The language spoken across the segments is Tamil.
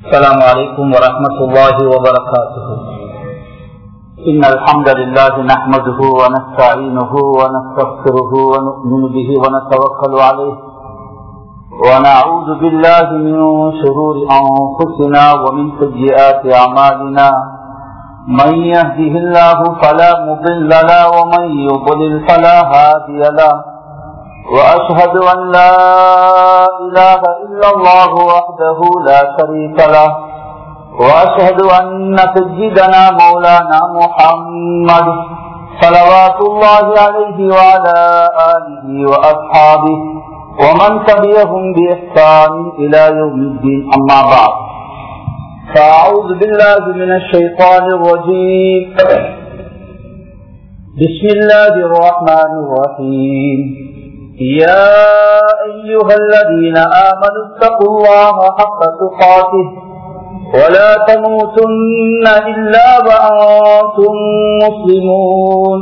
السلام عليكم ورحمة الله وبركاته إن الحمد لله نحمده ونستعينه ونستغفره ونؤمن به ونتوكل عليه ونعوذ بالله من شرور أنفسنا ومن سيئات أعمالنا من يهده الله فلا مضل له ومن يضلل فلا هادي له وأشهد أن لا إله إلا الله وحده لا شريك له وأشهد أن سيدنا مولانا محمد صلوات الله عليه وعلى آله وأصحابه ومن تبعهم بإحسان إلى يوم الدين أما بعد فأعوذ بالله من الشيطان الرجيم بسم الله الرحمن الرحيم يا أيها الذين آمنوا اتقوا الله حق تقاته ولا تموتن إلا وأنتم مسلمون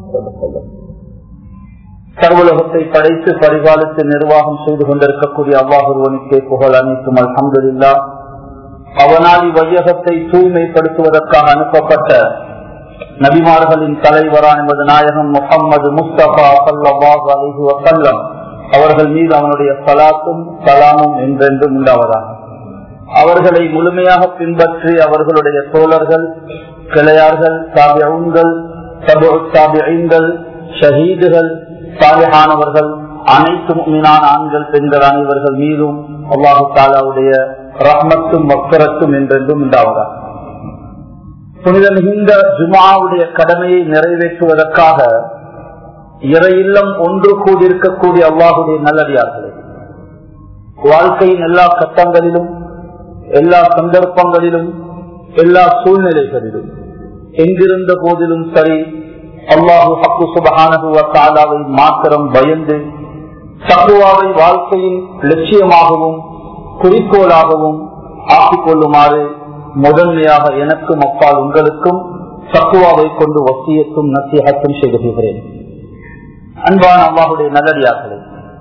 சர்வலகத்தை படைத்து பரிபாலித்து நிர்வாகம் செய்து கொண்டிருக்கக்கூடிய அல்லாஹுவனுக்கே புகழ் அனைத்தும் அல்ஹம்துல்லா அவனாலி வையகத்தை தூய்மைப்படுத்துவதற்காக அனுப்பப்பட்ட நபிமார்களின் தலைவரான என்பது நாயகம் முகம்மது முஸ்தபா சல்லாஹு அலிஹி வசல்லம் அவர்கள் மீது அவனுடைய சலாத்தும் சலாமும் என்றென்றும் உண்டாவதாக அவர்களை முழுமையாக பின்பற்றி அவர்களுடைய தோழர்கள் கிளையார்கள் சாபியங்கள் சாபியங்கள் ஷஹீதுகள் சாலிஹானவர்கள் அனைத்து மீனான ஆண்கள் பெண்கள் அனைவர்கள் மீதும் அல்லாஹு தாலாவுடைய ரஹ்மத்தும் மக்கரத்தும் என்றென்றும் உண்டாவதாக புனித மிகுந்த ஜுமாவுடைய கடமையை நிறைவேற்றுவதற்காக இறை இல்லம் ஒன்று கூடியிருக்கக்கூடிய அல்லாஹுடைய நல்லடியார்களே வாழ்க்கையின் எல்லா கட்டங்களிலும் எல்லா சந்தர்ப்பங்களிலும் எல்லா சூழ்நிலைகளிலும் எங்கிருந்த போதிலும் சரி அல்லாஹு ஹக்கு சுபகானவை மாத்திரம் பயந்து சகுவாவை வாழ்க்கையின் லட்சியமாகவும் குறிக்கோளாகவும் ஆக்கிக் கொள்ளுமாறு முதன்மையாக எனக்கும் அப்பால் உங்களுக்கும் சக்குவாவை கொண்டு வசியத்தும் நசியகத்தும் செய்துகிறேன் அன்பான அல்லாஹுடைய நல்லடியார்களே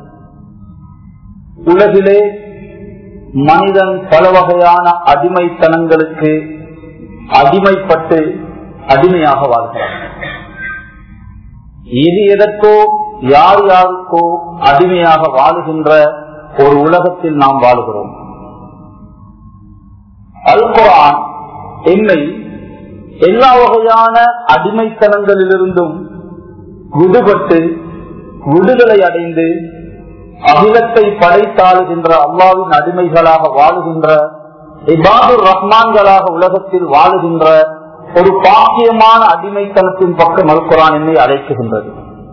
உலகிலே மனிதன் பல வகையான அடிமைத்தனங்களுக்கு அடிமைப்பட்டு அடிமையாக வாழ்கிறான் இது எதற்கோ யார் யாருக்கோ அடிமையாக வாழுகின்ற ஒரு உலகத்தில் நாம் வாழுகிறோம் அல்குரான் என்னை எல்லா வகையான அடிமைத்தனங்களிலிருந்தும் விடுபட்டு விடுதலை அடைந்து அகிலத்தை படைத்தாளுகின்ற அல்லாவின் அடிமைகளாக வாழுகின்ற இபாபுர் ரஹ்மான்களாக உலகத்தில் வாழுகின்ற ஒரு பாக்கியமான அடிமைத்தனத்தின் பக்கம் அல்குரான் என்னை அழைக்குகின்றது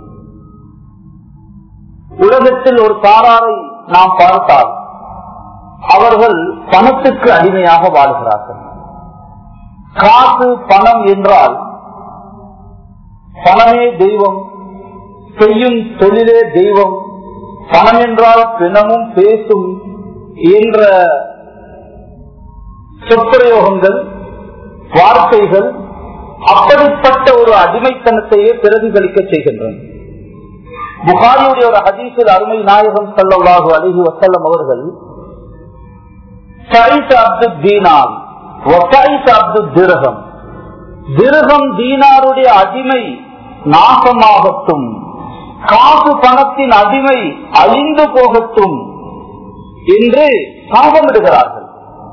உலகத்தில் ஒரு தாராரை நாம் பார்த்தால் அவர்கள் பணத்துக்கு அடிமையாக வாழ்கிறார்கள் காசு பணம் என்றால் பணமே தெய்வம் செய்யும் தொழிலே தெய்வம் பணம் என்றால் பிணமும் பேசும் என்ற சொற்பிரயோகங்கள் வார்த்தைகள் அப்படிப்பட்ட ஒரு அடிமைத்தனத்தையே பிரதிபலிக்க செய்கின்றன புகாரியுடைய ஒரு ஹதீசில் அருமை நாயகம் சல்லாஹு அலிஹி வசல்லம் அவர்கள் தீனாருடைய அடிமை நாசமாகட்டும் காசு பணத்தின் அடிமை அழிந்து போகட்டும் என்று சாபமிடுகிறார்கள்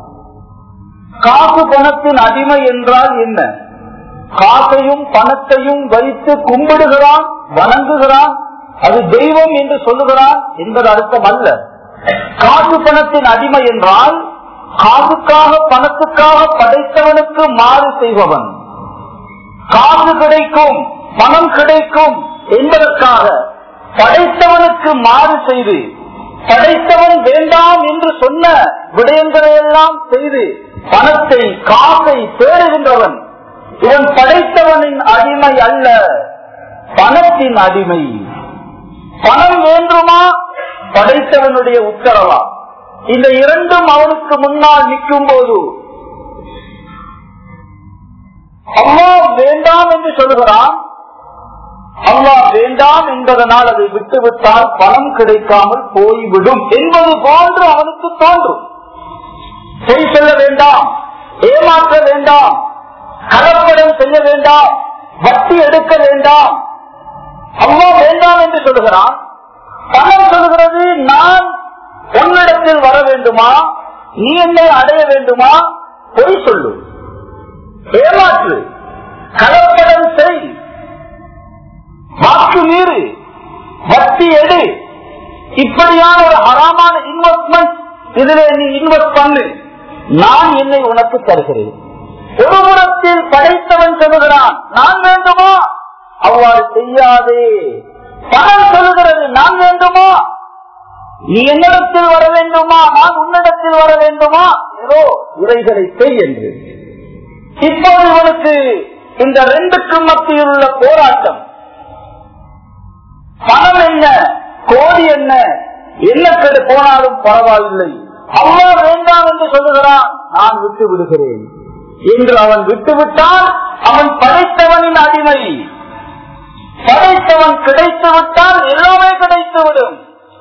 காசு பணத்தின் அடிமை என்றால் என்ன காசையும் பணத்தையும் வைத்து கும்பிடுகிறான் வணங்குகிறான் அது தெய்வம் என்று சொல்லுகிறான் என்பது அர்த்தம் அல்ல காசு பணத்தின் அடிமை என்றால் காசுக்காக பணத்துக்காக படைத்தவனுக்கு மாறு செய்பவன் காசு கிடைக்கும் பணம் கிடைக்கும் என்பதற்காக படைத்தவனுக்கு மாறு செய்து படைத்தவன் வேண்டாம் என்று சொன்ன விடயங்களை எல்லாம் செய்து பணத்தை காசை தேடுகின்றவன் இவன் படைத்தவனின் அடிமை அல்ல பணத்தின் அடிமை பணம் வேண்டுமா படைத்தவனுடைய உத்தரவா இந்த இரண்டும் அவனுக்கு முன்னால் நிற்கும் போது அம்மா வேண்டாம் என்று சொல்லுகிறான் அல்லாஹ் வேண்டாம் என்பதனால் அதை விட்டுவிட்டால் பணம் கிடைக்காமல் போய்விடும் என்பது போன்று அவனுக்கு தோன்றும் பொய் சொல்ல வேண்டாம் ஏமாற்ற வேண்டாம் கலப்படம் செய்ய வேண்டாம் வட்டி எடுக்க வேண்டாம் அம்மா வேண்டாம் என்று சொல்லுகிறான் பணம் சொல்லுகிறது நான் உன்னிடத்தில் வர வேண்டுமா நீ என்னை அடைய வேண்டுமா பொய் சொல்லு ஏமாற்று கலப்படம் செய் வாக்கு மீறு வட்டி எடு இப்படியான ஒரு ஹராமான இன்வெஸ்ட்மெண்ட் இதிலே நீ இன்வெஸ்ட் பண்ணு நான் என்னை உனக்கு தருகிறேன் ஒரு புறத்தில் படைத்தவன் சொல்லுகிறான் நான் வேண்டுமா அவ்வாறு செய்யாதே பணம் சொல்லுகிறது நான் வேண்டுமா நீ என்னிடத்தில் வர வேண்டுமா நான் உன்னிடத்தில் வர வேண்டுமா ஏதோ இவைகளை செய் என்று இப்போது இவனுக்கு இந்த ரெண்டுக்கும் மத்தியில் உள்ள போராட்டம் பணம் என்ன கோடி என்ன என்ன கெடு போனாலும் பரவாயில்லை அம்மா வேண்டாம் என்று சொல்லுகிறான் நான் விட்டு விடுகிறேன் என்று அவன் விட்டுவிட்டால் அவன் படைத்தவனின் அடிமை படைத்தவன் கிடைத்து விட்டால் எல்லாமே கிடைத்துவிடும்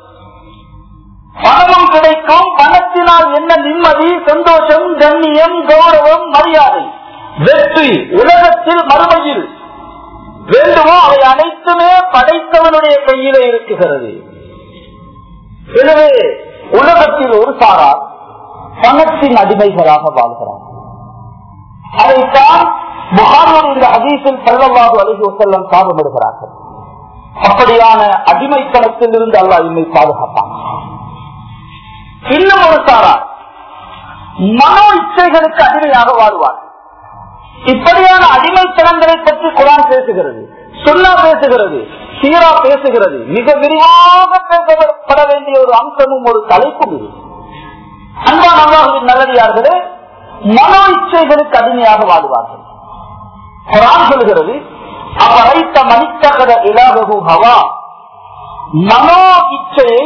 பணமும் கிடைக்கும் பணத்தினால் என்ன நிம்மதி சந்தோஷம் கண்ணியம் கௌரவம் மரியாதை வெற்றி உலகத்தில் மறுமையில் வேண்டுமோ அவை அனைத்துமே படைத்தவனுடைய கையிலே இருக்குகிறது எனவே உலகத்தில் ஒரு சாரார் பணத்தின் அடிமைகளாக வாழ்கிறார் அதைத்தான் புகாரில் இந்த ஹதீஸில் செல்லவாது அழகி செல்லம் சாபமிடுகிறார்கள் அப்படியான அடிமைத்தனத்தில் இருந்து அல்லாஹ் இன்மை பாதுகாப்பான் இன்னும் ஒரு சாரார் மனோ இச்சைகளுக்கு அடிமையாக வாழ்வார் இப்படியான அடிமைத்தனங்களை பற்றி குரான் பேசுகிறது சுல்லா பேசுகிறது சீரா பேசுகிறது மிக விரிவாக பேசப்பட வேண்டிய ஒரு அம்சமும் ஒரு தலைப்பும் இது அன்பா நல்லாவின் நல்லடியார்களே மனோ இச்சைகளுக்கு அடிமையாக வாழ்வார்கள் குரான் சொல்கிறது அவரைத்த மனிதகத இலாகு ஹவா மனோ இச்சையை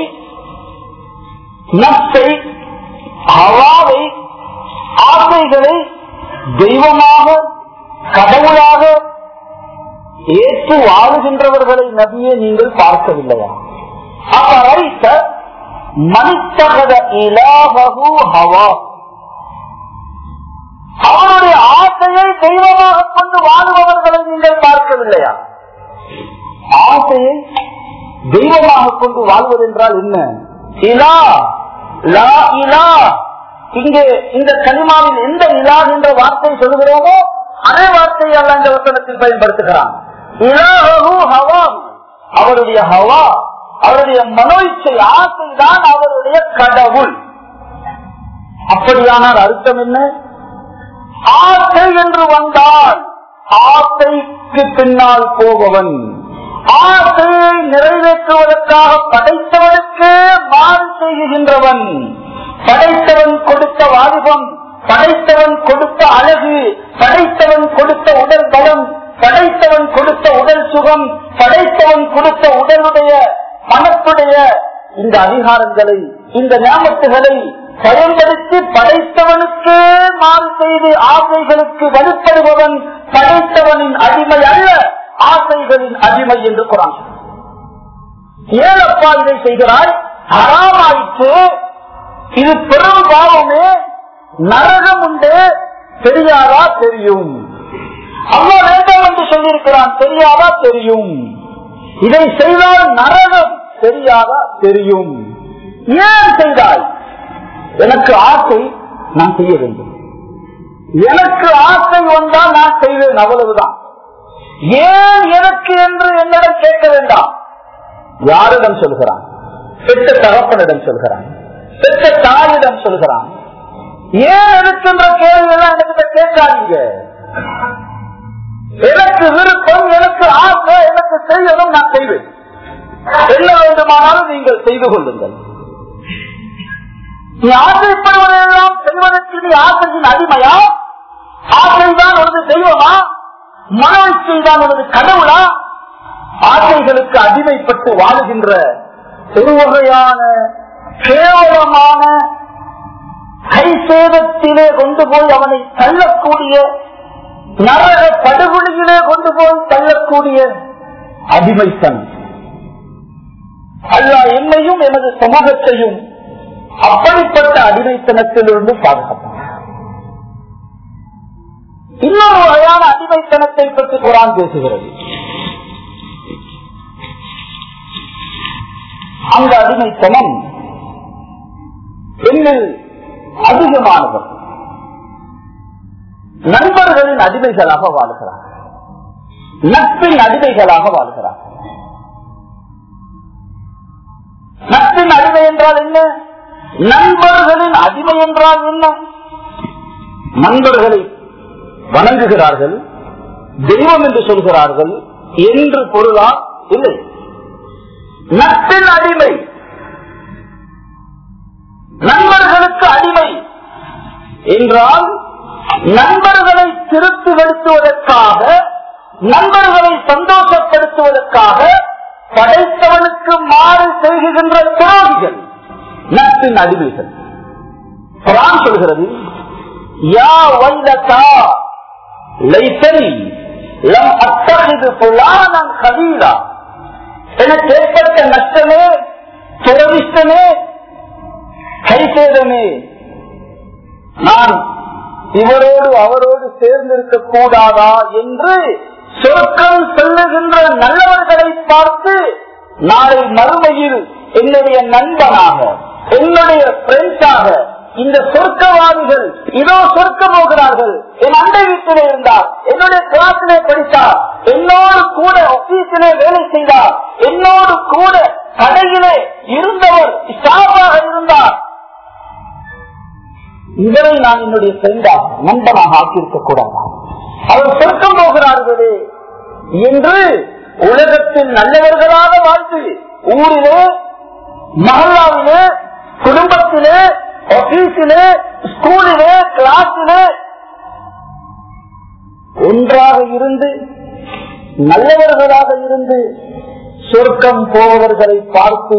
நத்தை ஹவாவை ஆசைகளை தெய்வமாக கடவுளாக ஏற்று வாழுகின்றவர்களை நபியே நீங்கள் பார்க்கவில்லையா அவரைத்த மனிதகத இலாகு ஹவா அவருடைய ஆசையை தெய்வமாக கொண்டு வாழுபவர்களை நீங்கள் பார்க்கவில்லையா ஆசையை தெய்வமாக கொண்டு வாழ்வது என்றால் என்ன இலா லா இலா இங்கே இந்த கனிமாவில் எந்த இலா என்ற வார்த்தை சொல்லுகிறோமோ அதே வார்த்தையை அல்ல இந்த வசனத்தில் பயன்படுத்துகிறான் இலாஹு ஹவா அவருடைய ஹவா அவருடைய மனோயிச்சை ஆசைதான் அவருடைய கடவுள் அப்படியானால் அர்த்தம் என்ன ஆசை என்று வந்தால் ஆசைக்கு பின்னால் போபவன் ஆசையை நிறைவேற்றுவதற்காக படைத்தவனுக்கே மாறு செய்கின்றவன் படைத்தவன் கொடுத்த வாலிபம் படைத்தவன் கொடுத்த அழகு படைத்தவன் கொடுத்த உடல் பலம் படைத்தவன் கொடுத்த உடல் சுகம் படைத்தவன் கொடுத்த உடலுடைய மனத்துடைய இந்த அதிகாரங்களை இந்த ஞாபகத்துகளை பயன்படுத்தி படைத்தவனுக்கே மாறு செய்து ஆசைகளுக்கு வலுப்படுபவன் படைத்தவனின் அடிமை அல்ல ஆசைகளின் அடிமை என்று குரான் ஏழப்பா இதை செய்கிறாய் ஹராமாயிற்று இது பெரும் பாவமே நரகம் உண்டு தெரியாதா தெரியும் அம்மா வேண்டாம் என்று சொல்லியிருக்கிறான் தெரியாதா தெரியும் இதை செய்தால் நரகம் தெரியாதா தெரியும் ஏன் செய்தாய் எனக்கு ஆசை நான் செய்ய வேண்டும் எனக்கு ஆசை வந்தால் நான் செய்வேன் அவ்வளவுதான் ஏன் எனக்கு என்று என்னிடம் கேட்க வேண்டாம் யாரிடம் சொல்கிறான் பெற்ற தகப்பனிடம் சொல்கிறான் பெற்ற தாயிடம் சொல்கிறான் ஏன் எடுக்கின்ற கேள்வி எல்லாம் எனக்கு கேட்காதீங்க எனக்கு விருப்பம் எனக்கு ஆசை எனக்கு செய்யணும் நான் செய்வேன் என்ன வேண்டுமானாலும் நீங்கள் செய்து கொள்ளுங்கள் நீ ஆசைப்படுவதையெல்லாம் செய்வதற்கு நீ ஆசையின் அடிமையா ஆசைதான் உனது தெய்வமா மனோச்சை தான் உனது கடவுளா ஆசைகளுக்கு அடிமைப்பட்டு வாழுகின்ற ஒரு வகையான கேவலமான கைசேதத்திலே கொண்டு போய் அவனை தள்ளக்கூடிய நரக படுகொலியிலே கொண்டு போய் தள்ளக்கூடிய அடிமைத்தன் அல்லா என்னையும் எனது சமூகத்தையும் அப்படிப்பட்ட அடிமைத்தனத்திலிருந்து பாதுகாப்பான் இன்னொரு வகையான அடிமைத்தனத்தை பற்றி குரான் பேசுகிறது அந்த அடிமைத்தனம் பெண்ணில் அதிகமானவர் நண்பர்களின் அடிமைகளாக வாழ்கிறார் நட்பின் அடிமைகளாக வாழ்கிறார் நட்பின் அடிமை என்றால் என்ன நண்பர்களின் அடிமை என்றால் என்ன நண்பர்களை வணங்குகிறார்கள் தெய்வம் என்று சொல்கிறார்கள் என்று பொருளா இல்லை நட்பின் அடிமை நண்பர்களுக்கு அடிமை என்றால் நண்பர்களை திருத்தி வெடுத்துவதற்காக நண்பர்களை சந்தோஷப்படுத்துவதற்காக படைத்தவனுக்கு மாறு செய்கின்ற துரோகிகள் நட்பின் அடிமைகள் குரான் சொல்கிறது யா வைலதா லைத்தனி லம் அத்தகிது புலானன் கலீலா எனக்கு ஏற்பட்ட நஷ்டமே துரதிஷ்டமே கைசேதமே நான் இவரோடு அவரோடு சேர்ந்திருக்க கூடாதா என்று சொர்க்கம் செல்லுகின்ற நல்லவர்களை பார்த்து நாளை மறுமையில் என்னுடைய நண்பனாக என்னுடைய பிரெஞ்சாக இந்த சொர்க்கவாதிகள் இதோ சொர்க்க போகிறார்கள் என் அண்டை வீட்டிலே இருந்தார் என்னுடைய கிளாஸிலே படித்தார் என்னோடு கூட ஆபீஸிலே வேலை செய்தார் என்னோடு கூட கடையிலே இருந்தவர் ஸ்டாஃபாக இருந்தார் இவரை நான் என்னுடைய ஃப்ரெண்டாக நண்பனாக ஆக்கியிருக்க கூடாது அவர் சொர்க்கம் போகிறார்களே என்று உலகத்தில் நல்லவர்களாக வாழ்ந்து ஊரிலே மகல்லாவிலே குடும்பத்திலே ஆபீஸிலே ஸ்கூலிலே கிளாஸிலே ஒன்றாக இருந்து நல்லவர்களாக இருந்து சொர்க்கம் போவர்களை பார்த்து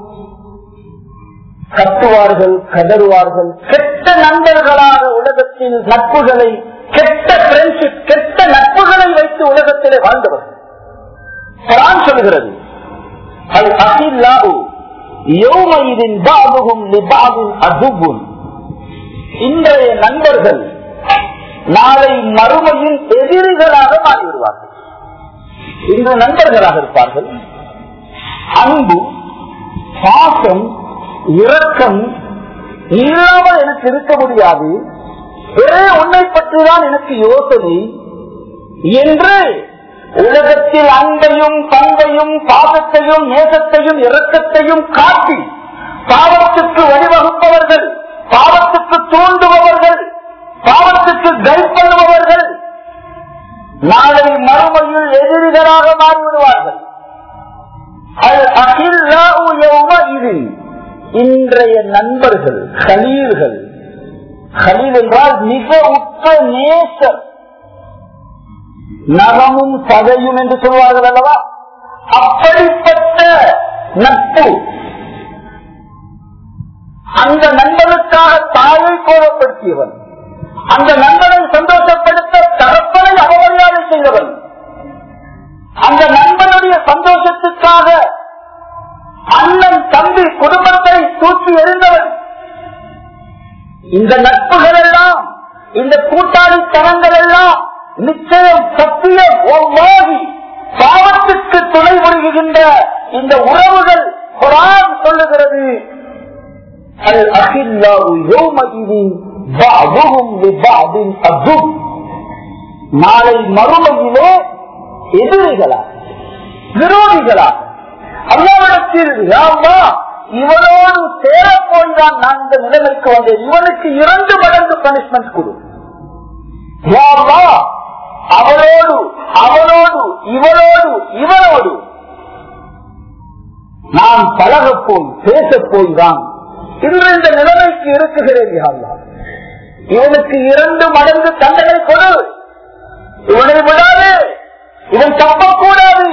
கத்துவார்கள் கதறுவார்கள் கெட்ட நண்பர்களாக உலகத்தில் நட்புகளை கெட்ட ஃப்ரெண்ட்ஷிப் கெட்ட நட்புகளை வைத்து உலகத்திலே வாழ்ந்தவர்கள் குரான் சொல்கிறது அல் அகில்லாஹு யௌமைதின் பாபுகும் லிபாபும் அதுவும் இன்றைய நண்பர்கள் நாளை மறுமையில் எதிரிகளாக மாறிவிடுவார்கள் இன்று நண்பர்களாக இருப்பார்கள் அன்பு பாசம் இரக்கம் இல்லாமல் எனக்கு இருக்க முடியாது ஒரே உன்னை பற்றிதான் எனக்கு யோசனை என்று உலகத்தில் அன்பையும் பண்பையும் பாசத்தையும் நேசத்தையும் இரக்கத்தையும் காட்டி பாவத்துக்கு வழிவகுப்பவர்கள் பாவத்துக்கு தூண்டுபவர்கள் பாவத்துக்கு கைட் பண்ணுபவர்கள் நாளை மறுமையில் எதிரிகளாக மாறிவிடுவார்கள் அது அகில்லாஹு யௌமஇதின் இன்றைய நண்பர்கள் ஹலீல்கள் ஹலீல் என்றால் மிக உற்ற நேசர் நகமும் சதையும் என்று சொல்வார்கள் அல்லவா அப்படிப்பட்ட நட்பு அந்த நண்பனுக்காக தாயை கோபப்படுத்தியவன் அந்த நண்பனை சந்தோஷப்படுத்த தரப்பனை அவமரியாதை செய்தவன் அந்த நண்பனுடைய சந்தோஷத்துக்காக அண்ணன் தம்பி குடும்பத்தை தூக்கி எறிந்தவன் இந்த நட்புகள் எல்லாம் இந்த கூட்டாளித்தனங்கள் எல்லாம் நிச்சயம் சத்தியம் ஒவ்வாகி பாவத்துக்கு துணை புரிகின்ற இந்த உறவுகள் குரான் சொல்லுகிறது அல் அகில்லாவு யோமகிதி பாபுகும் விபாதின் அதும் நாளை மறுமையிலே எதிரிகளா விரோதிகளா அல்லாவிடத்தில் யாவா இவனோடு சேரப்போய் தான் நான் இந்த நிலைமைக்கு வந்தேன் இவனுக்கு இரண்டு மடங்கு பனிஷ்மெண்ட் கொடு யாவா அவளோடு அவளோடு இவளோடு இவனோடு நான் பழக போய் பேச போய் தான் இன்று இந்த நிலைமைக்கு இருக்குகிறேன் யாழ்லா இவனுக்கு இரண்டு மடங்கு தண்டனை கொடு இவனை விடாது இவன் தப்பக்கூடாது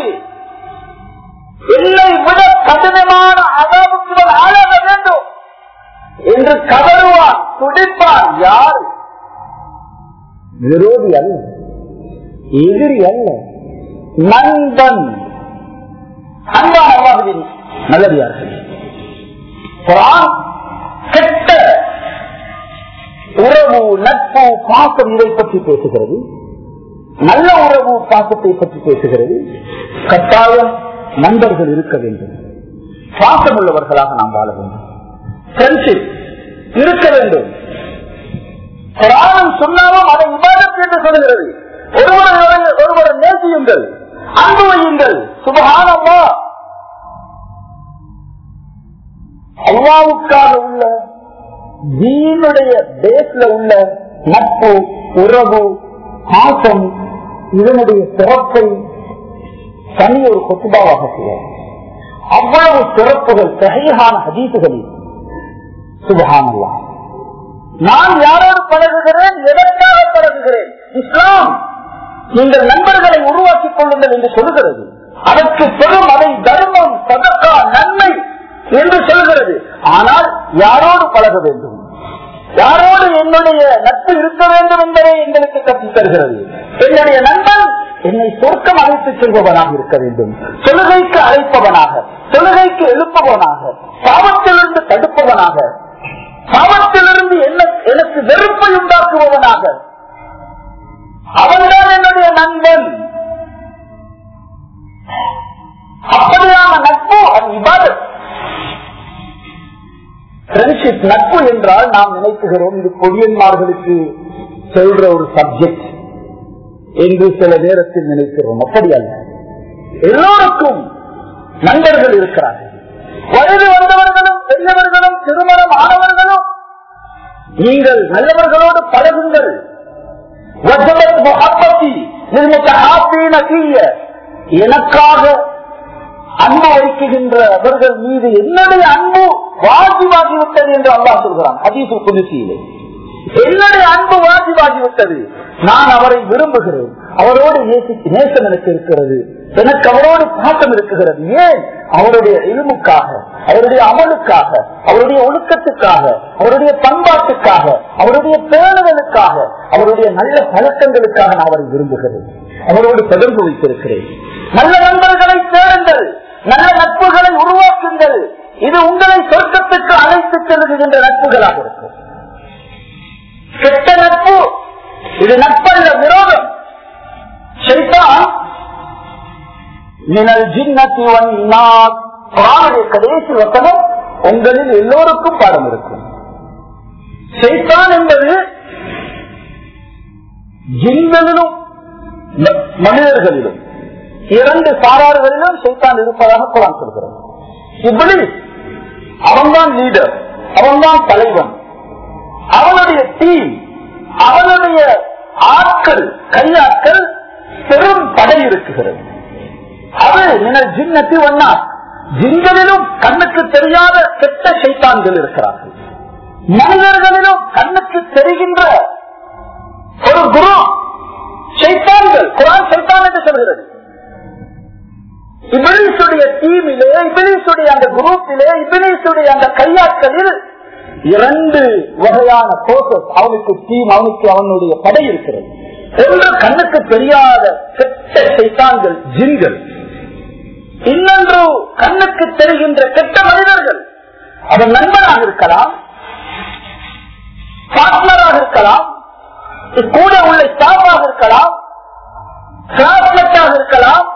என்னை விட கடினமான அதாவுக்கு இவன் ஆளாக வேண்டும் என்று கதறுவான் துடிப்பான் யார் விரோதி அல்ல எதிரி அல்ல நண்பன் அன்பான அல்லாஹுவின் நல்லடியார்கள் குரான் கெட்ட உறவு நட்பு பாசம் இதை பற்றி பேசுகிறது நல்ல உறவு பாசத்தை பற்றி பேசுகிறது கட்டாயம் நண்பர்கள் இருக்க வேண்டும் பாசம் உள்ளவர்களாக நாம் வாழ வேண்டும் ஃப்ரெண்ட்ஷிப் இருக்க வேண்டும் குரானும் சொன்னாலும் அதை விவாதம் என்று சொல்கிறது ஒருவர் ஒருவர் நேசியுங்கள் அன்பு வையுங்கள் சுபகானம்மா அல்லாவுக்காக உள்ள தீனுடைய பேஸ்ல உள்ள நட்பு உறவு பாசம் இதனுடைய சிறப்பை தனி ஒரு கொத்துபாவாக செய்ய அவ்வளவு சிறப்புகள் சகையான ஹதீசுகளில் சுபகானல்லா நான் யாரோடு பழகுகிறேன் எதற்காக பழகுகிறேன் இஸ்லாம் நீங்கள் நண்பர்களை உருவாக்கிக் கொள்ளுங்கள் என்று சொல்கிறது அதற்கு பெரும் அதை தர்மம் சதக்கா நன்மை என்று சொல்கிறது ஆனால் யாரோடு பழக வேண்டும் யாரோடு என்னுடைய நட்பு இருக்க வேண்டும் என்பதை எங்களுக்கு கற்றுத் தருகிறது என்னுடைய நண்பன் என்னை சொர்க்கம் அழைத்துச் செல்பவனாக இருக்க வேண்டும் தொழுகைக்கு அழைப்பவனாக தொழுகைக்கு எழுப்பவனாக பாவத்திலிருந்து தடுப்பவனாக பாவத்திலிருந்து என்ன எனக்கு வெறுப்பை உண்டாக்குபவனாக அவன்தான் என்னுடைய நண்பன் அப்படியான நட்பு அது விவாதம் ஃப்ரெண்ட்ஷிப் நட்பு என்றால் நாம் நினைக்குகிறோம் இது கொடியன்மார்களுக்கு சொல்ற ஒரு சப்ஜெக்ட் என்று சில நேரத்தில் நினைக்கிறோம் அப்படி அல்ல எல்லோருக்கும் நண்பர்கள் இருக்கிறார்கள் வயது வந்தவர்களும் பெரியவர்களும் திருமணம் ஆனவர்களும் நீங்கள் நல்லவர்களோடு பழகுங்கள் வஜபத் முஹப்பத்தி நிர்மத்தஹாபீன தீய. எனக்காக அன்பு வைக்குகின்றவர்கள் மீது என்னுடைய அன்பு வாஜிவாகிவிட்டது என்று அல்லாஹ் சொல்கிறான் ஹதீசு புதுசியிலே என்னுடைய அன்பு வாஜிவாகிவிட்டது நான் அவரை விரும்புகிறேன் அவரோடு நேசி- நேசம் எனக்கு இருக்கிறது எனக்கு அவரோடு பாசம் இருக்குகிறது ஏன் அவருடைய இல்முக்காக அவருடைய அமலுக்காக அவருடைய ஒழுக்கத்துக்காக அவருடைய பண்பாட்டுக்காக அவருடைய பேணுதலுக்காக அவருடைய நல்ல பழக்கங்களுக்காக நான் அவரை விரும்புகிறேன் அவரோடு தொடர்பு வைத்திருக்கிறேன் நல்ல நண்பர்களை தேடுங்கள் நல்ல நட்புகளை உருவாக்குங்கள் இது உங்களை சொர்க்கத்துக்கு அழைத்து செல்லுகின்ற நட்புகளாக இருக்கும் கெட்ட நட்பு இது நட்பல்ல விரோதம் ஷைத்தான் மினல் ஜின்னத்தி வன்னாஸ் குர்ஆனுடைய கடைசி வசனம் உங்களில் எல்லோருக்கும் பாடம் இருக்கும் ஷைத்தான் என்பது ஜின்களிலும் ம- மனிதர்களிலும் இரண்டு சாரார்களிலும் ஷைத்தான் இருப்பதாக குரான் சொல்கிறது இப்படி அவன்தான் லீடர் அவன்தான் தலைவன் அவனுடைய டீம் அவனுடைய ஆட்கள் கையாட்கள் பெரும் படை இருக்குகிறது அது நின ஜின்னத்தி ஒன்னா ஜின்களிலும் கண்ணுக்கு தெரியாத கெட்ட சைத்தான்கள் இருக்கிறார்கள் மனிதர்களிலும் கண்ணுக்கு தெரிகின்ற ஒரு குரு சைத்தான்கள் குரான் சைத்தான் என்று சொல்கிறது இபிலிசுடைய டீமிலே இபிலிசுடைய அந்த குரூப்பிலே இபிலிசுடைய அந்த கையாட்களில் இரண்டு வகையான கோசஸ் அவனுக்கு டீம் அவனுக்கு அவனுடைய படை இருக்கிறது ஒன்று கண்ணுக்கு தெரியாத கெட்ட சைத்தான்கள் ஜின்கள் இன்னொன்று கண்ணுக்கு தெரிகின்ற கெட்ட மனிதர்கள் அவன் நண்பனாக இருக்கலாம் பார்ட்னராக இருக்கலாம் கூட உள்ள ஸ்டாஃபாக இருக்கலாம் கிளாஸ்மேட்டாக இருக்கலாம்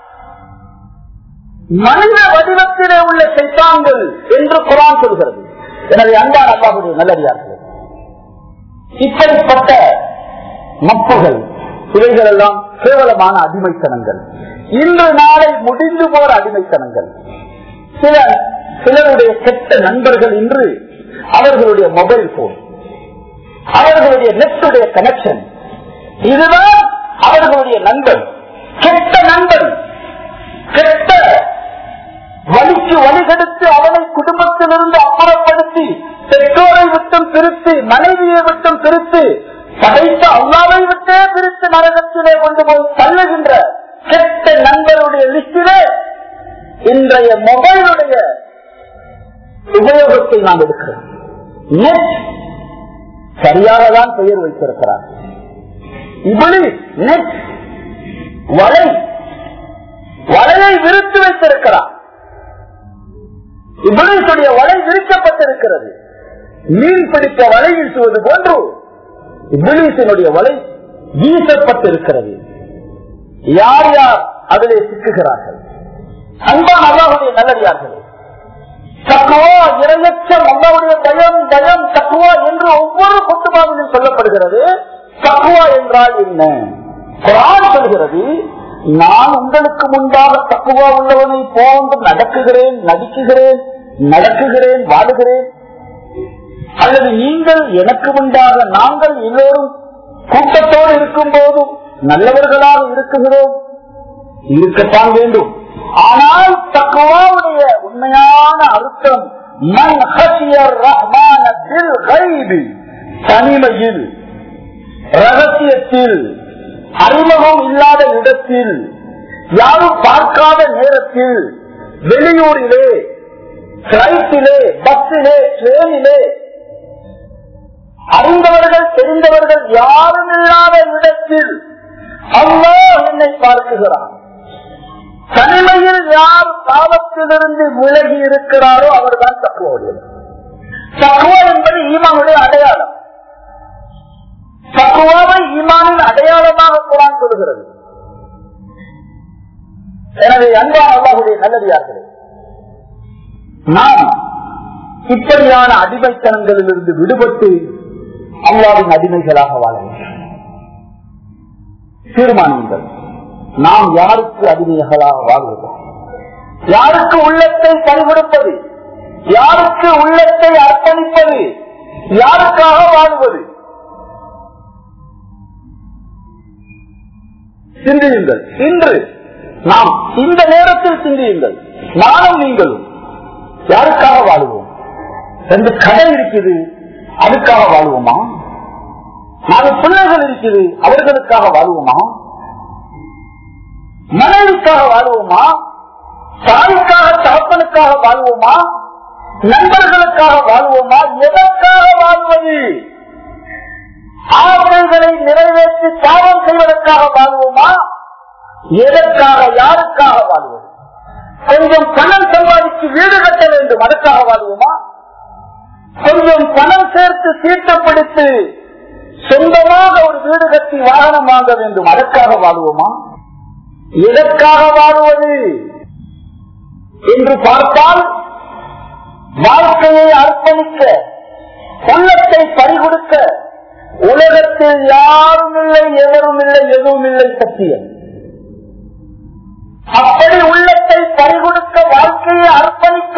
மனித வடிவத்திலே உள்ள சைத்தான்கள் என்று குரான் சொல்கிறது எனவே அன்பான அல்லாஹுடைய நல்லடியார்கள் இப்படிப்பட்ட நட்புகள் இவைகள் எல்லாம் கேவலமான அடிமைத்தனங்கள் இன்று நாளை முடிந்து போற அடிமைத்தனங்கள் சில சிலருடைய கெட்ட நண்பர்கள் இன்று அவர்களுடைய மொபைல் போன் அவர்களுடைய நெட்டுடைய கனெக்ஷன் இதுதான் அவர்களுடைய நண்பன் கெட்ட நண்பன் கெட்ட வலிக்கு வழிகெடுத்து அவனை குடும்பத்திலிருந்து அப்புறப்படுத்தி பெற்றோரை விட்டும் பிரித்து மனைவியை விட்டும் பிரித்து படைத்த அல்லாவை விட்டே பிரித்து நரகத்திலே கொண்டு போய் தள்ளுகின்ற கெட்ட நண்பருடைய லிஸ்டிலே இன்றைய மொபைலுடைய உபயோகத்தை நாம் எடுக்கிறோம் நெட் சரியாக தான் பெயர் வைத்திருக்கிறார் இப்படி நெட் வலை வலையை விரித்து வைத்திருக்கிறார் இபிலிசுடைய வலை விரிக்கப்பட்டிருக்கிறது மீன் பிடிக்க வலை வீசுவது போன்று இபிலிசினுடைய வலை வீசப்பட்டிருக்கிறது யார் யார் அதிலே சிக்குகிறார்கள் அன்பான் அல்லாஹுடைய நல்லடியார்களே தக்குவா இரையச்சம் அல்லாவுடைய பயம் பயம் தக்குவா என்று ஒவ்வொரு குத்துபாவிலும் சொல்லப்படுகிறது தக்குவா என்றால் என்ன குரான் சொல்கிறது நான் உங்களுக்கு முன்பாக தக்குவா உள்ளவனை போன்று நடக்குகிறேன் நடிக்குகிறேன் நடக்குகிறேன் வாழுகிறேன் அல்லது நீங்கள் எனக்கு முன்பாக நாங்கள் எல்லோரும் கூட்டத்தோடு இருக்கும் போதும் நல்லவர்களாக இருக்குகிறோம் இருக்கத்தான் வேண்டும் ஆனால் தக்குவாவுடைய உண்மையான அர்த்தம் மன் ஹசியர் ரஹ்மானத்தில் கைது தனிமையில் ரகசியத்தில் அறிமுகம் இல்லாத இடத்தில் யாரும் பார்க்காத நேரத்தில் வெளியூரிலே பிளைட்டிலே பஸ்ஸிலே ட்ரெயினிலே அறிந்தவர்கள் தெரிந்தவர்கள் யாரும் இல்லாத இடத்தில் அல்லா என்னை பார்க்குகிறான் தனிமையில் யார் பாவத்திலிருந்து விலகி இருக்கிறாரோ அவர்தான் தக்குவோடு தக்குவா என்பது ஈமானுடைய அடையாளம் தக்குவாவை ஈமானின் அடையாளமாக குரான் சொல்கிறது எனவே அன்பா அல்லாஹுடைய நல்லடியார்களே நாம் இப்படியான அடிமைத்தனங்களிலிருந்து விடுபட்டு அல்லாவின் அடிமைகளாக வாழ வேண்டும் தீர்மானியுங்கள் நாம் யாருக்கு அடிமைகளாக வாழ்வது யாருக்கு உள்ளத்தை பறிகொடுப்பது யாருக்கு உள்ளத்தை அர்ப்பணிப்பது யாருக்காக வாழ்வது சிந்தியுங்கள் இன்று நாம் இந்த நேரத்தில் சிந்தியுங்கள் நானும் நீங்களும் யாருக்காக வாழுவோம் ரெண்டு கடை இருக்குது அதுக்காக வாழ்வோமா நாலு பிள்ளைகள் இருக்குது அவர்களுக்காக வாழ்வோமா மனைவிக்காக வாழ்வோமா தாய்க்காக தகப்பனுக்காக வாழ்வோமா நண்பர்களுக்காக வாழ்வோமா எதற்காக வாழ்வது ஆவல்களை நிறைவேற்றி தாவம் செய்வதற்காக வாழ்வோமா எதற்காக யாருக்காக வாழ்வது கொஞ்சம் பணம் சம்பாதிச்சு வீடு கட்ட வேண்டும் அதற்காக வாழ்வோமா கொஞ்சம் பணம் சேர்த்து சீட்டப்படுத்தி சொந்தமாக ஒரு வீடு கட்டி வாகனம் வாங்க வேண்டும் அதற்காக வாழ்வோமா எதற்காக வாழ்வது என்று பார்த்தால் வாழ்க்கையை அர்ப்பணிக்க உள்ளத்தை பறிகொடுக்க உலகத்தில் யாரும் இல்லை எவரும் இல்லை எதுவும் இல்லை சத்தியம் அப்படி உள்ளத்தை பறிகொடுக்க வாழ்க்கையை அர்ப்பணிக்க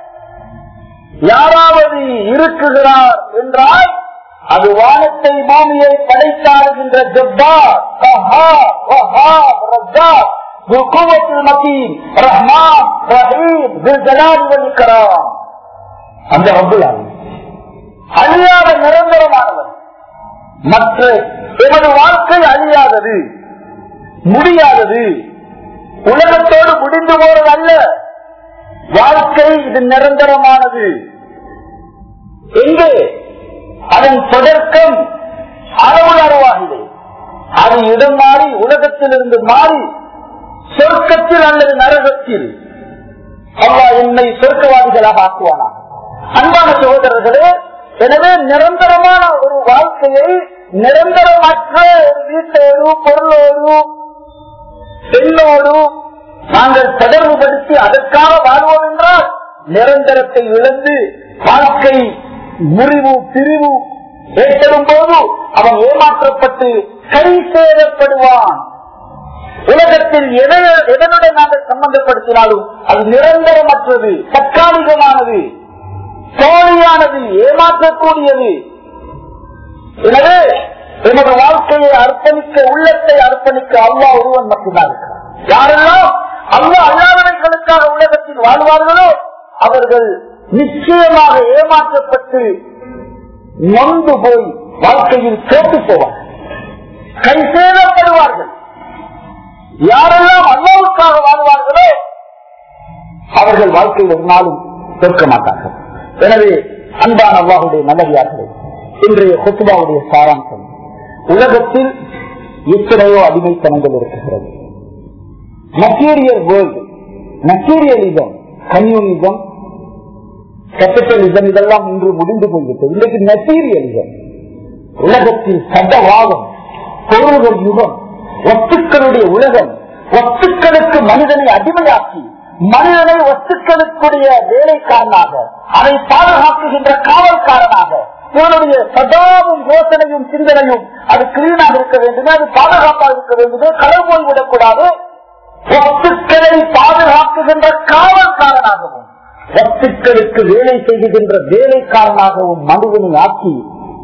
யாராவது இருக்குகிறார் என்றால் அது வானத்தை பூமியை படைத்தாடுகின்ற ஜப்பார் கஹார், வஹாப், ரஜாக், ذو قوة المتين رحمن رحيم ذو الجلال والإكرام அந்த ரப்புல் ஆலமீன். அழியாத நிரந்தரமானவர் மற்ற எமது வாழ்க்கை அழியாதது முடியாதது உலகத்தோடு முடிந்து போறது அல்ல வாழ்க்கை இது நிரந்தரமானது எங்கே அதன் தொடக்கம் அளவு அருவாகிலே அது இடம் மாறி உலகத்திலிருந்து மாறி சொர்க்கத்தில் அல்லது நரகத்தில் அல்லா என்னை சொர்க்கவாதிகளாக ஆக்குவானா அன்பான சகோதரர்களே எனவே நிரந்தரமான ஒரு வாழ்க்கையை நிரந்தரமற்ற ஒரு வீட்டோடு பொருளோடு பெண்ணோடு நாங்கள் தொடர்புபடுத்தி அதற்காக வாழ்வோம் என்றால் நிரந்தரத்தை இழந்து வாழ்க்கை முறிவு பிரிவு ஏற்படும் போது அவன் ஏமாற்றப்பட்டு கை சேரப்படுவான் உலகத்தில் எதை- எதனுடன் நாங்கள் சம்பந்தப்படுத்தினாலும் அது நிரந்தரமற்றது தற்காலிகமானது தோழியானது ஏமாற்றக்கூடியது எனவே எமது வாழ்க்கையை அர்ப்பணிக்க உள்ளத்தை அர்ப்பணிக்க அல்லா ஒருவன் மட்டும்தான் இருக்கிறார் யாரெல்லாம் அல்லா அல்லாதவர்களுக்காக உலகத்தில் வாழ்வார்களோ அவர்கள் நிச்சயமாக ஏமாற்றப்பட்டு நொந்து போய் வாழ்க்கையில் கேட்டு போவார்கள் கை சேதப்படுவார்கள் யாரெல்லாம் அல்லாவுக்காக வாழ்வார்களோ அவர்கள் வாழ்க்கையில் ஒரு நாளும் தோற்க மாட்டார்கள் எனவே அன்பான அல்லாஹுடைய நல்லவியார்களே இன்றைய கொத்துபாவுடைய சாராம்சம் உலகத்தில் எத்தனையோ அடிமைத்தனங்கள் இருக்கிறது material world materialism communism capitalism இதெல்லாம் இன்று முடிந்து போய்விட்டது இன்றைக்கு மெட்டீரியலிசம் உலகத்தில் சதவாதம் பொருள்கள் யுகம் வஸ்துக்களுடைய உலகம் வஸ்துக்களுக்கு மனிதனை அடிமையாக்கி மனிதனை வஸ்துக்களுக்குரிய வேலைக்காரனாக அதை பாதுகாக்குகின்ற காவல்காரனாக இவனுடைய சதாவும் யோசனையும் சிந்தனையும் அது கிளீனாக இருக்க வேண்டுமே அது பாதுகாப்பாக இருக்க வேண்டுமே களவு போய் விடக்கூடாது வஸ்துக்களை பாதுகாக்குகின்ற காவல்காரனாகவும் வஸ்துக்களுக்கு வேலை செய்கின்ற வேலைக்காரனாகவும் மனிதனை ஆக்கி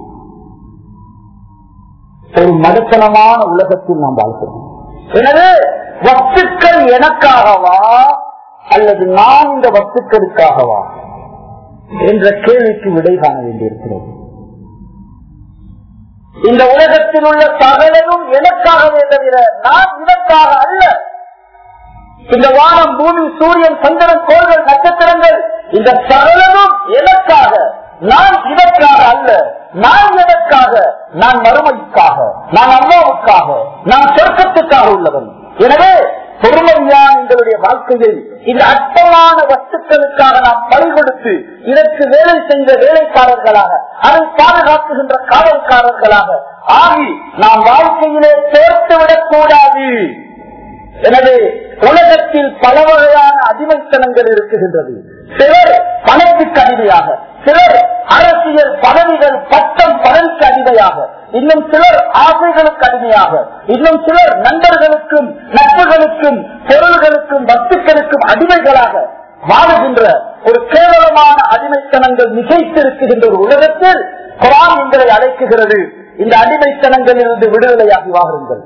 ஒரு மடத்தனமான உலகத்தில் நாம் வாழ்கிறோம் எனவே வஸ்துக்கள் எனக்காகவா அல்லது நான் இந்த வஸ்துக்களுக்காகவா என்ற கேள்விக்கு விடை காண வேண்டியிருக்கிறது இந்த உலகத்தில் உள்ள சகலனும் எனக்காகவே தவிர நான் இதற்காக அல்ல இந்த வானம் பூமி சூரியன் சந்திரன் கோள்கள் நட்சத்திரங்கள் இந்த சகலனும் எனக்காக நான் இதற்காக அல்ல நான் எதற்காக நான் மறுமைக்காக நான் அம்மாவுக்காக நான் சொர்க்கத்துக்காக உள்ளவன் எனவே பொறுமையான எங்களுடைய வாழ்க்கையில் இந்த அற்பமான வஸ்துக்களுக்காக நாம் பணி கொடுத்து இதற்கு வேலை செய்த வேலைக்காரர்களாக அதை பாதுகாக்குகின்ற காவல்காரர்களாக ஆகி நாம் வாழ்க்கையிலே சேர்த்து விடக்கூடாது எனவே உலகத்தில் பல வகையான அடிமைத்தனங்கள் இருக்குகின்றது சிலர் பணத்துக்கு அடிமையாக சிலர் அரசியல் பதவிகள் பட்டம் பதவிக்கு அடிமையாக இன்னும் சிலர் ஆசைகளுக்கு அடிமையாக இன்னும் சிலர் நண்பர்களுக்கும் நட்புகளுக்கும் பொருள்களுக்கும் வஸ்துக்களுக்கும் அடிமைகளாக வாழுகின்ற ஒரு கேவலமான அடிமைத்தனங்கள் மிகைத்திருக்கின்ற ஒரு உலகத்தில் குரான் எங்களை அழைக்குகிறது இந்த அடிமைத்தனங்களிலிருந்து விடுதலையாகி வாருங்கள்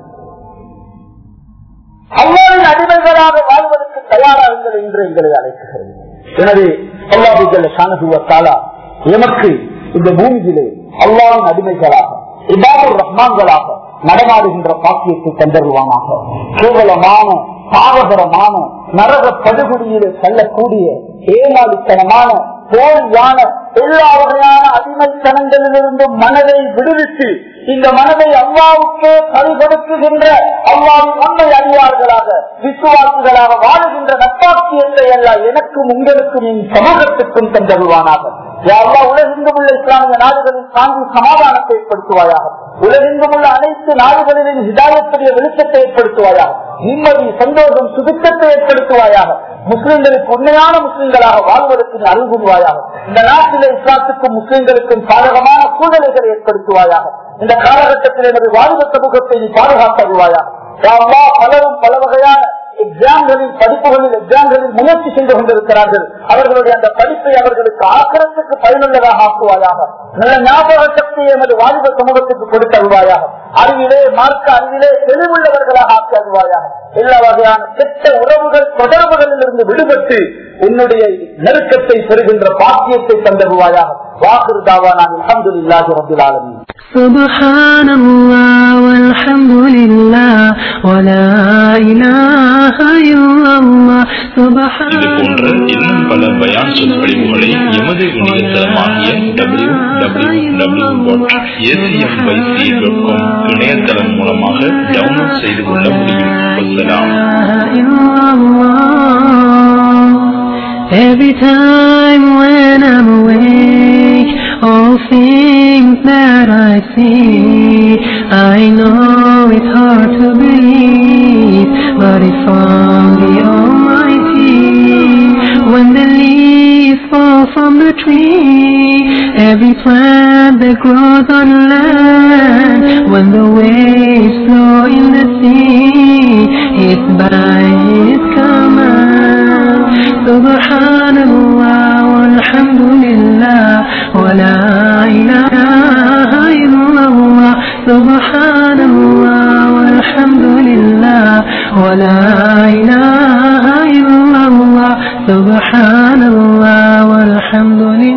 அல்லாவின் அடிமைகளாக வாழ்வதற்கு தயாராகுங்கள் என்று எங்களை அழைக்குகிறது எனவே அல்லாஹுகள் சானகுவத்தாலா எமக்கு இந்த பூமியிலே அல்லாவின் அடிமைகளாக இபாபுர் ரஹ்மான்களாக நடமாடுகின்ற பாக்கியத்தை தந்தருவானாக கேவலமான பாவகரமான நரக படுகொடியிலே செல்லக்கூடிய ஏமாளித்தனமான போலியான எல்லா வகையான அடிமைத்தனங்களிலிருந்து மனதை விடுவித்து இந்த மனதை அல்லாவுக்கே பறிகொடுக்குகின்ற அல்லாவின் உண்மை அறிவார்களாக விசுவாசிகளாக வாழுகின்ற நட்பாக்கியத்தை அல்ல எனக்கும் உங்களுக்கும் என் சமூகத்துக்கும் தந்தருவானாக யாரா உலகெங்கும் உள்ள இஸ்லாமிய நாடுகளில் சாந்தி சமாதானத்தை ஏற்படுத்துவாயாக உலகெங்கும் உள்ள அனைத்து நாடுகளிலும் ஹிதாயத்துடைய வெளிச்சத்தை ஏற்படுத்துவாயாக நிம்மதி சந்தோஷம் சுபித்தத்தை ஏற்படுத்துவாயாக முஸ்லிம்களுக்கு உண்மையான முஸ்லிம்களாக வாழ்வதற்கு நீ அருள் புரிவாயாக இந்த நாட்டிலே இஸ்லாத்துக்கும் முஸ்லிம்களுக்கும் சாதகமான சூழ்நிலைகளை ஏற்படுத்துவாயாக இந்த காலகட்டத்தில் எனது வாழ்வு சமூகத்தை நீ பாதுகாத்தருவாயாக பலரும் பல வகையான எக்ஸாம்களில் படிப்புகளில் எக்ஸாம்களில் முயற்சி செய்து கொண்டிருக்கிறார்கள் அவர்களுடைய அந்த படிப்பை அவர்களுக்கு ஆக்கிரத்துக்கு பயனுள்ளதாக ஆக்குவாயாக நல்ல ஞாபக சக்தியை எமது வாலிப சமூகத்துக்கு கொடுத்து அருவாயாக அறிவிலே மார்க்க அறிவிலே தெளிவுள்ளவர்களாக ஆக்கி அருவாயாக எல்லா வகையான கெட்ட உறவுகள் தொடர்புகளில் இருந்து விடுபட்டு உன்னுடைய நெருக்கத்தை பெறுகின்ற பாக்கியத்தை தந்தருவாயாக வாக்குறு தாவா நான் அலமது இல்லாத ரபுல் سبحان الله والحمد لله ولا إله إلا الله سبحان இது போன்ற இன்னும் பல பயான் சொற்பொழிவுகளை எமது இணையதளமாகிய W W W dot ACMYC dot com இணையதளம் மூலமாக டவுன்லோட் செய்து கொள்ள முடியும் வசலாம் Every time when I'm awake, all things that I see, I know it's hard to believe, but it's from the Almighty. When the leaves fall from the tree, every plant that grows on land, when the waves flow in the sea, it's by His command. سبحان الله والحمد لله ولا إله إلا الله سبحان الله والحمد لله ولا إله إلا الله سبحان الله والحمد لله